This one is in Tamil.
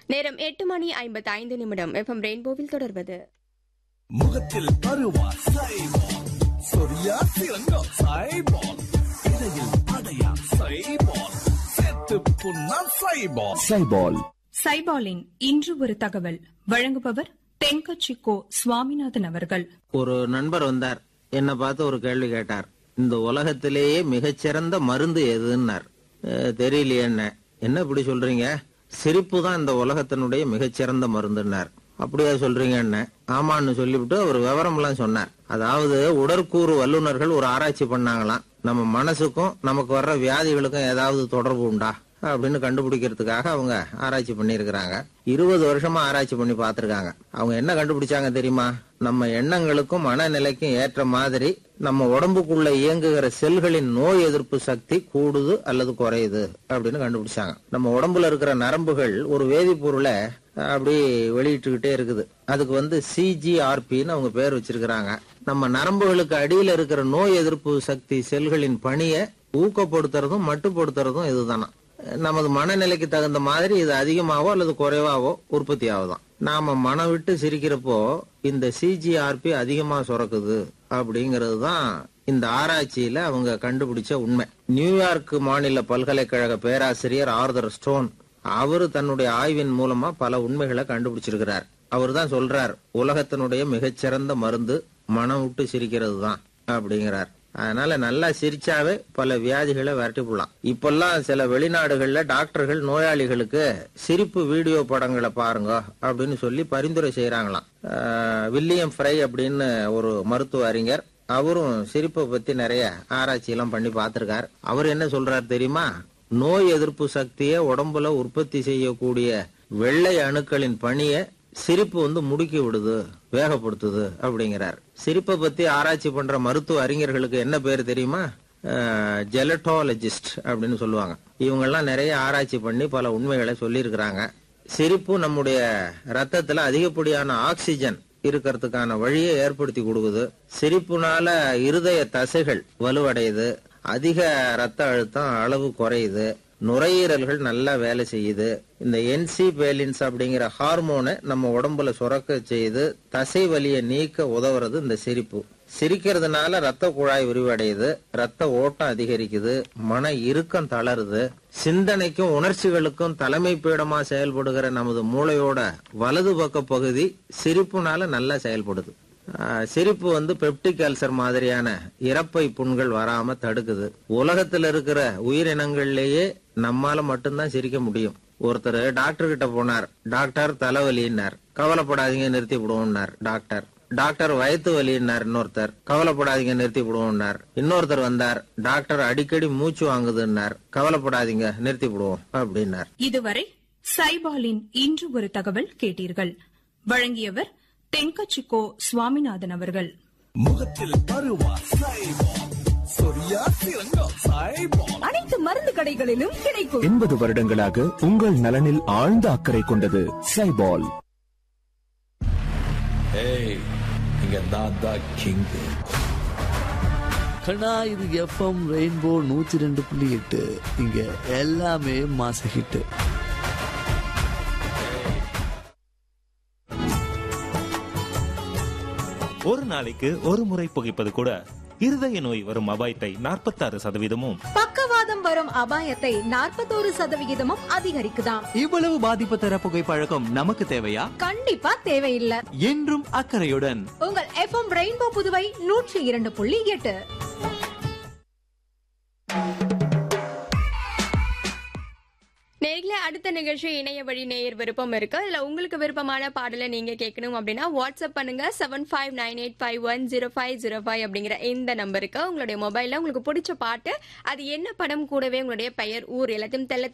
நேரம் எட்டு மணி ஐம்பத்தி ஐந்து நிமிடம் எஃப்எம் ரெயின்போவில் தொடர்வது முகத்தில் பருவா சைபால் சொரியா சிறங்கோ சைபால் இடையில் படையா சைபால் செத்து புண்ணா சைபால் சைபால் சைபாலின் இன்று ஒரு தகவல் வழங்குபவர் தென்கட்சி கோ சுவாமிநாதன் அவர்கள் ஒரு நண்பர் வந்தார் என்ன பார்த்து ஒரு கேள்வி கேட்டார் இந்த உலகத்திலேயே மிகச்சிறந்த மருந்து எதுன்னார் "அஹ், தெரியலையே என்ன என்ன இப்படி சொல்றீங்க சிரிப்பு தான் இந்த உலகத்தினுடைய மிகச்சிறந்த மருந்துன்னார் அப்படியா சொல்றீங்க என்ன ஆமான்னு சொல்லிவிட்டு அவர் விவரம் எல்லாம் சொன்னார் அதாவது உடற்கூறு வல்லுநர்கள் ஒரு ஆராய்ச்சி பண்ணாங்களாம் நம்ம மனசுக்கும் நமக்கு வர்ற வியாதிகளுக்கும் ஏதாவது தொடர்பு உண்டா அப்படின்னு கண்டுபிடிக்கிறதுக்காக அவங்க ஆராய்ச்சி பண்ணியிருக்கிறாங்க இருபது வருஷமா ஆராய்ச்சி பண்ணி பார்த்திருக்காங்க அவங்க என்ன கண்டுபிடிச்சாங்க தெரியுமா நம்ம எண்ணங்களுக்கும் மனநிலைக்கும் ஏற்ற மாதிரி நம்ம உடம்புக்குள்ள இயங்குகிற செல்களின் நோய் எதிர்ப்பு சக்தி கூடுது அல்லது குறையுது அப்படின்னு கண்டுபிடிச்சாங்க நம்ம உடம்புல இருக்கிற நரம்புகள் ஒரு வேதிப்பொருளை அப்படி வெளியிட்டுக்கிட்டே இருக்குது அதுக்கு வந்து சிஜிஆர்பின்னு அவங்க பேர் வச்சிருக்கிறாங்க நம்ம நரம்புகளுக்கு அடியில இருக்கிற நோய் எதிர்ப்பு சக்தி செல்களின் பணியை ஊக்கப்படுத்துறதும் மட்டுப்படுத்துறதும் இதுதானா நமது மனநிலைக்கு தகுந்த மாதிரி இது அதிகமாவோ அல்லது குறைவாவோ உற்பத்தி ஆகுதாம் நாம மனம் விட்டு சிரிக்கிறப்போ இந்த சிஜிஆர்பி அதிகமா சுரக்குது அப்படிங்கிறது தான் இந்த ஆராய்ச்சியில அவங்க கண்டுபிடிச்ச உண்மை நியூயார்க் மாநில பல்கலைக்கழக பேராசிரியர் ஆர்தர் ஸ்டோன் அவரு தன்னுடைய ஆய்வின் மூலமா பல உண்மைகளை கண்டுபிடிச்சிருக்கிறார் அவர் தான் சொல்றார் உலகத்தினுடைய மிகச்சிறந்த மருந்து மனம் விட்டு சிரிக்கிறது தான் அப்படிங்கிறார் அதனால நல்லா சிரிச்சாவே பல வியாதிகளை விரட்டி போடலாம் இப்பெல்லாம் சில வெளிநாடுகள்ல டாக்டர்கள் நோயாளிகளுக்கு சிரிப்பு வீடியோ படங்களை பாருங்க அப்படின்னு சொல்லி பரிந்துரை செய்யறாங்களாம் ஆஹ், வில்லியம் ஃப்ரை அப்படின்னு ஒரு மருத்துவ அறிஞர் அவரும் சிரிப்பை பத்தி நிறைய ஆராய்ச்சி எல்லாம் பண்ணி பார்த்திருக்கார் அவர் என்ன சொல்றார் தெரியுமா நோய் எதிர்ப்பு சக்தியை உடம்புல உற்பத்தி செய்யக்கூடிய வெள்ளை அணுக்களின் பணியை சிரிப்பு வந்து முடுக்கி விடுது வேகப்படுத்துது அப்படிங்கிறார் சிரிப்பை பத்தி ஆராய்ச்சி பண்ற மருத்துவ அறிஞர்களுக்கு என்ன பேர் தெரியுமா ஜெலட்டாலஜிஸ்ட் அப்படின்னு சொல்லுவாங்க இவங்க எல்லாம் நிறைய ஆராய்ச்சி பண்ணி பல உண்மைகளை சொல்லியிருக்கிறாங்க சிரிப்பு நம்முடைய ரத்தத்துல அதிகப்படியான ஆக்சிஜன் இருக்கிறதுக்கான வழியை ஏற்படுத்தி கொடுக்குது சிரிப்புனால இருதய தசைகள் வலுவடையுது அதிக ரத்த அழுத்தம் அளவு குறையுது நுரையீரல்கள் நல்லா வேலை செய்யுது இந்த என்சி பேலின்ஸ் அப்படிங்கிற ஹார்மோனை நம்ம உடம்புல சுரக்க செய்து தசை வலியை நீக்க உதவுறது இந்த சிரிப்பு சிரிக்கிறதுனால ரத்த குழாய் விரிவடையுது ரத்த ஓட்டம் அதிகரிக்குது மன இறுக்கம் தளருது சிந்தனைக்கும் உணர்ச்சிகளுக்கும் தலைமை பீடமா செயல்படுகிற நமது மூளையோட வலது பக்க பகுதி சிரிப்புனால நல்லா செயல்படுது ஆஹ் சிரிப்பு வந்து பெப்டிக் அல்சர் மாதிரியான இறப்பை புண்கள் வராம தடுக்குது உலகத்துல இருக்கிற உயிரினங்கள்லயே நம்மால மட்டும்தான் சிரிக்க முடியும் ஒருத்தர் டாக்டர் கிட்ட போனார் டாக்டர் தலைவலின்னார் கவலைப்படாதீங்க நிறுத்தி விடுவோம்னார் டாக்டர் டாக்டர் வயிற்று வலின்னார் இன்னொருத்தர் கவலைப்படாதீங்க நிறுத்தி விடுவோம்னார் இன்னொருத்தர் வந்தார் டாக்டர் அடிக்கடி மூச்சு வாங்குதுன்னார் கவலைப்படாதீங்க நிறுத்தி விடுவோம் அப்படின்னார் இதுவரை சைபாலின் இன்று ஒரு தகவல் கேட்டீர்கள் வழங்கியவர் தென்கட்சி கோ சுவாமிநாதன் அவர்கள் முகத்தில் பருவா சைபால் சொரியா சிறங்கோ சைபால் அனைத்து மருந்து கடைகளிலும் கிடைக்கும் எண்பது வருடங்களாக உங்கள் நலனில் ஆழ்ந்த அக்கறை கொண்டது சைபால் ஏய் இங்க நான் தான் கிங் கண்ணா இது எஃப்எம் ரெயின்போ நூத்தி ரெண்டு புள்ளி எட்டு இங்க எல்லாமே மாச ஹிட் ஒரு நாளைக்கு ஒரு முறை புகைப்பது கூட இருதய நோய் வரும் அபாயத்தை நாற்பத்தாறு சதவீதமும் பக்கவாதம் வரும் அபாயத்தை நாற்பத்தோரு சதவிகிதமும் அதிகரிக்குதாம் இவ்வளவு பாதிப்பு தர புகைப்பழக்கம் நமக்கு தேவையா கண்டிப்பா தேவையில்லை என்றும் அக்கறையுடன் உங்கள் எஃப்எம் ரெயின்போ புதுவை நூற்றி இரண்டு புள்ளி எட்டு நேர்ல அடுத்த நிகழ்ச்சி இணைய வழி நேயர் விருப்பம் இருக்கு இதுல உங்களுக்கு விருப்பமான பாடலை நீங்க கேட்கணும் அப்படின்னா வாட்ஸ்அப் பண்ணுங்க seven five nine eight five one zero five zero five அப்படிங்கிற இந்த நம்பருக்கு உங்களுடைய மொபைல்ல உங்களுக்கு பிடிச்ச பாட்டு அது என்ன படம் கூடவே உங்களுடைய பெயர் ஊர் எல்லாத்தையும் தெல்ல